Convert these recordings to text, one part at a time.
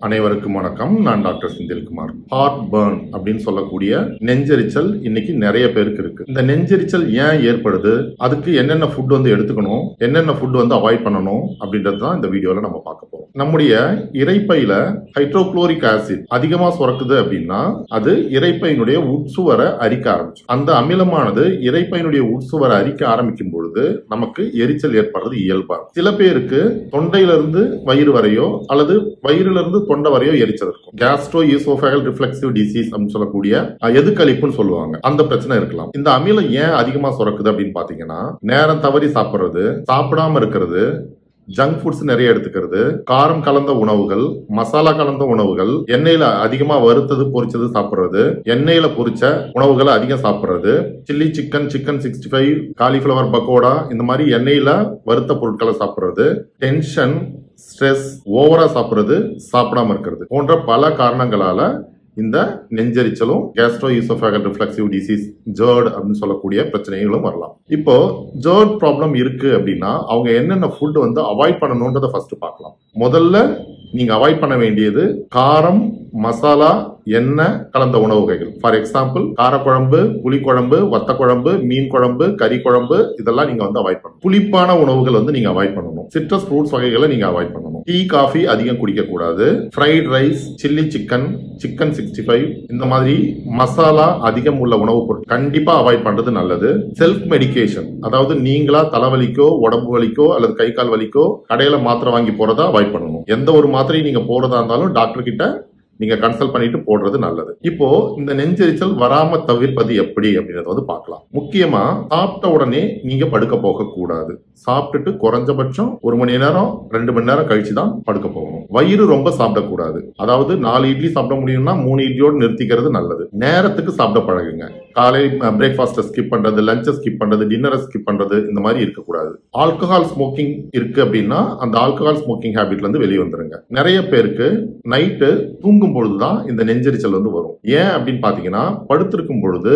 அனைவருக்கும் வணக்கம் நான் டாக்டர் செந்தில்குமார் ஹார்ட் பர்ன் அப்படின்னு சொல்லக்கூடிய நெஞ்செரிச்சல் இன்னைக்கு நிறைய பேருக்கு இருக்கு இந்த நெஞ்செரிச்சல் ஏன் ஏற்படுது அதுக்கு என்னென்ன ஃபுட் வந்து எடுத்துக்கணும் என்னென்ன ஃபுட் வந்து அவாய்ட் பண்ணணும் அப்படின்றது தான் இந்த வீடியோல நம்ம பார்க்க போறோம் நம்முடைய இறைப்பையில ஹைட்ரோகுளோரிக் ஆசிட் அதிகமா சுரக்குது அப்படின்னா அது இறைப்பையினுடைய உட்சுவரை அரிக்க ஆரம்பிச்சு அந்த அமிலமானது இறைப்பையினுடைய உட்சுவரை அரிக்க ஆரம்பிக்கும் பொழுது நமக்கு எரிச்சல் ஏற்படுறது இயல்பா இருக்கும். சில பேருக்கு தொண்டையில இருந்து வயிறு வரையோ அல்லது வயிறுல இருந்து தொண்டை வரையோ எரிச்சல் இருக்கும் கேஸ்ட்ரோ ஈசோஃபேகல் ரிஃப்ளெக்சிவ் டிசீஸ் அப்படின்னு சொல்லக்கூடிய அஹ், எதுக்களிப்புன்னு சொல்லுவாங்க அந்த பிரச்சனை இருக்கலாம் இந்த அமிலம் ஏன் அதிகமா சுரக்குது அப்படின்னு பாத்தீங்கன்னா நேரம் தவறி சாப்பிடுறது சாப்பிடாம இருக்கிறது ஜங்க் ஃபுட்ஸ் நிறைய எடுத்துக்கிறது காரம் கலந்த உணவுகள் மசாலா கலந்த உணவுகள் எண்ணெயில அதிகமா வறுத்தது பொரிச்சது சாப்பிடுறது எண்ணெயில பொரிச்ச உணவுகளை அதிகம் சாப்பிடுறது chilli chicken chicken sixty five cauliflower pakoda இந்த மாதிரி எண்ணெயில வறுத்த பொருட்களை சாப்பிடுறது டென்ஷன் ஸ்ட்ரெஸ் ஓவரா சாப்பிடுறது சாப்பிடாம இருக்கிறது போன்ற பல காரணங்களால இந்த நெஞ்செரிச்சலும் gastro oesophageal reflexive disease GERD அப்படின்னு சொல்லக்கூடிய பிரச்சனைகளும் வரலாம் இப்போ ஜேர்ட் ப்ராப்ளம் இருக்கு அப்படின்னா அவங்க என்னென்ன ஃபுட் வந்து அவாய்ட் பண்ணணுன்றதை ஃபர்ஸ்ட் பார்க்கலாம் முதல்ல நீங்க அவாய்ட் பண்ண வேண்டியது காரம் மசாலா எண்ணெய் கலந்த உணவு வகைகள் ஃபார் எக்ஸாம்பிள் காரக்குழம்பு புளிக்குழம்பு வத்த குழம்பு மீன் குழம்பு கறி குழம்பு இதெல்லாம் நீங்க வந்து அவாய்ட் பண்ணணும் புளிப்பான உணவுகள் வந்து நீங்க அவாய்ட் பண்ணணும் சிட்ரஸ் ஃப்ரூட்ஸ் வகைகளை நீங்க அவாய்ட் பண்ணணும் டீ காஃபி அதிகம் குடிக்க கூடாது fried rice chilli chicken chicken sixty five இந்த மாதிரி மசாலா அதிகம் உள்ள உணவுப் பொருட்கள் கண்டிப்பா அவாய்ட் பண்றது நல்லது செல்ஃப் மெடிகேஷன் அதாவது நீங்களா தலைவலிக்கோ உடம்பு வலிக்கோ அல்லது கை கால் வலிக்கோ கடையில மாத்திரை வாங்கி போறதா அவாய்ட் பண்ணணும் எந்த ஒரு மாத்திரையும் நீங்க போறதா இருந்தாலும் டாக்டர் கிட்ட நீங்க கன்சல்ட் பண்ணிட்டு போடுறது நல்லது இப்போ இந்த நெஞ்செரிச்சல் வராம தவிர்ப்பது எப்படி அப்படின்றத வந்து பார்க்கலாம் முக்கியமா சாப்பிட்ட உடனே நீங்க படுக்க போக கூடாது சாப்பிட்டுட்டு குறைஞ்சபட்சம் ஒரு மணி நேரம் ரெண்டு மணி நேரம் கழிச்சு தான் படுக்க போகணும் வயிறு ரொம்ப சாப்பிடக்கூடாது அதாவது நாலு இட்லி சாப்பிட முடியும்னா மூணு இட்லியோடு நிறுத்திக்கிறது நல்லது நேரத்துக்கு சாப்பிட பழகுங்க காலை பிரேக்ஃபாஸ்ட்டை ஸ்கிப் பண்றது லஞ்சை ஸ்கிப் பண்றது டின்னரை ஸ்கிப் பண்றது இந்த மாதிரி இருக்கக்கூடாது ஆல்கஹால் ஸ்மோக்கிங் இருக்கு அப்படின்னா அந்த ஆல்கஹால் ஸ்மோக்கிங் ஹேபிட்ல இருந்து வெளியே வந்துருங்க நிறைய பேருக்கு நைட்டு தூங்கும் பொழுதுதான் இந்த நெஞ்செரிச்சல் வந்து வரும் ஏன் அப்படின்னு பாத்தீங்கன்னா படுத்திருக்கும் பொழுது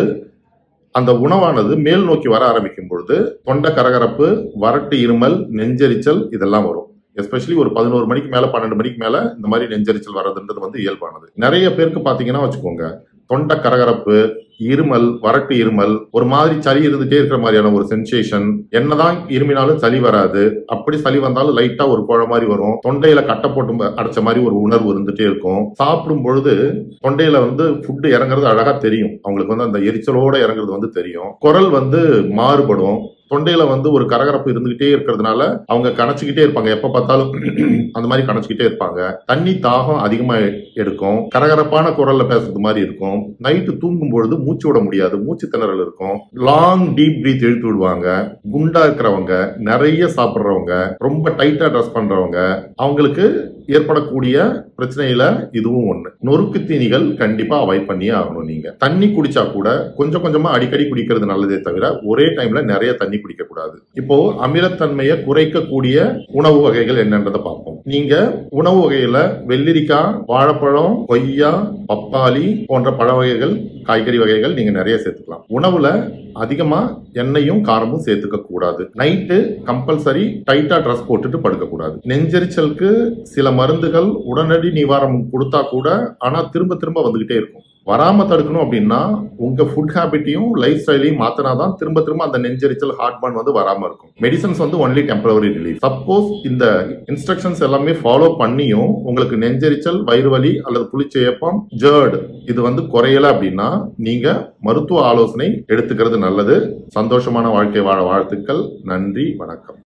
அந்த உணவானது மேல் நோக்கி வர ஆரம்பிக்கும் பொழுது தொண்டை கரகரப்பு வறட்டு இருமல் நெஞ்செரிச்சல் இதெல்லாம் வரும் எஸ்பெஷலி ஒரு பதினோரு மணிக்கு மேல பன்னெண்டு மணிக்கு மேல இந்த மாதிரி நெஞ்செரிச்சல் வர்றதுன்றது வந்து இயல்பானது நிறைய பேருக்கு பாத்தீங்கன்னா வச்சுக்கோங்க தொண்டை கரகரப்பு இருமல் வறட்டு இருமல் ஒரு மாதிரி சளி இருந்துட்டே இருக்கிற மாதிரியான ஒரு சென்சேஷன் என்னதான் இருமினாலும் சளி வராது அப்படி சளி வந்தாலும் லைட்டா ஒரு குழ மாதிரி வரும் தொண்டையில கட்டை போட்டு ம- அடைச்ச மாதிரி ஒரு உணர்வு இருந்துட்டே இருக்கும் சாப்பிடும் பொழுது தொண்டையில வந்து ஃபுட் இறங்குறது அழகா தெரியும் அவங்களுக்கு வந்து அந்த எரிச்சலோட இறங்குறது வந்து தெரியும் குரல் வந்து மாறுபடும் தொண்டையில வந்து ஒரு கரகரப்பு இருந்துகிட்டே இருக்கிறதுனால அவங்க கணச்சுக்கிட்டே இருப்பாங்க எப்ப பார்த்தாலும் அந்த மாதிரி கணச்சுக்கிட்டே இருப்பாங்க தண்ணி தாகம் அதிகமா எடுக்கும் கரகரப்பான குரல்ல பேசுறது மாதிரி இருக்கும் நைட்டு தூங்கும் பொழுது மூச்சு விட முடியாது மூச்சு திணறல் இருக்கும் லாங் டீப் பிரீத் இழுத்து விடுவாங்க குண்டா இருக்கிறவங்க நிறைய சாப்பிடுறவங்க ரொம்ப டைட்டா ட்ரெஸ் பண்றவங்க அவங்களுக்கு ஏற்படக்கூடிய பிரச்சனையில இதுவும் ஒண்ணு நொறுக்கு தீனிகள் கண்டிப்பா அவாய்ட் பண்ணியே ஆகணும் நீங்க தண்ணி குடிச்சா கூட கொஞ்சம் கொஞ்சமா அடிக்கடி குடிக்கிறது நல்லதே தவிர ஒரே டைம்ல நிறைய தண்ணி குடிக்க கூடாது இப்போ அமிலத்தன்மையை குறைக்கக்கூடிய உணவு வகைகள் என்னன்றதை பார்ப்போம் நீங்க உணவு வகையில வெள்ளரிக்காய் வாழைப்பழம் கொய்யா பப்பாளி போன்ற பழ வகைகள் காய்கறி வகைகள் நீங்க நிறைய சேர்த்துக்கலாம் உணவுல அதிகமா எண்ணெயும் காரமும் சேர்த்துக்க கூடாது நைட்டு கம்பல்சரி டைட்டா ட்ரெஸ் போட்டுட்டு படுக்க கூடாது நெஞ்செரிச்சலுக்கு சில மருந்துகள் உடனடி நிவாரணம் கொடுத்தா கூட ஆனா திரும்ப திரும்ப வந்துகிட்டே இருக்கும் வராம தடுக்கணும் அப்படின்னா உங்க ஃபுட் ஹேபிட்டையும் லைஃப் ஸ்டைலையும் மாத்தினாதான் திரும்ப திரும்ப அந்த நெஞ்செரிச்சல் ஹார்ட் பர்ன் வந்து வராம இருக்கும் மெடிசன்ஸ் வந்து ஒன்லி டெம்பரவரி ரிலீஃப் சப்போஸ் இந்த இன்ஸ்ட்ரக்ஷன்ஸ் எல்லாமே ஃபாலோ பண்ணியும் உங்களுக்கு நெஞ்செரிச்சல் வயிறு வலி அல்லது புளிச்சேப்பம் ஜேர்ட் இது வந்து குறையல அப்படின்னா நீங்க மருத்துவ ஆலோசனை எடுத்துக்கிறது நல்லது சந்தோஷமான வாழ்க்கை வாழ வாழ்த்துக்கள் நன்றி வணக்கம்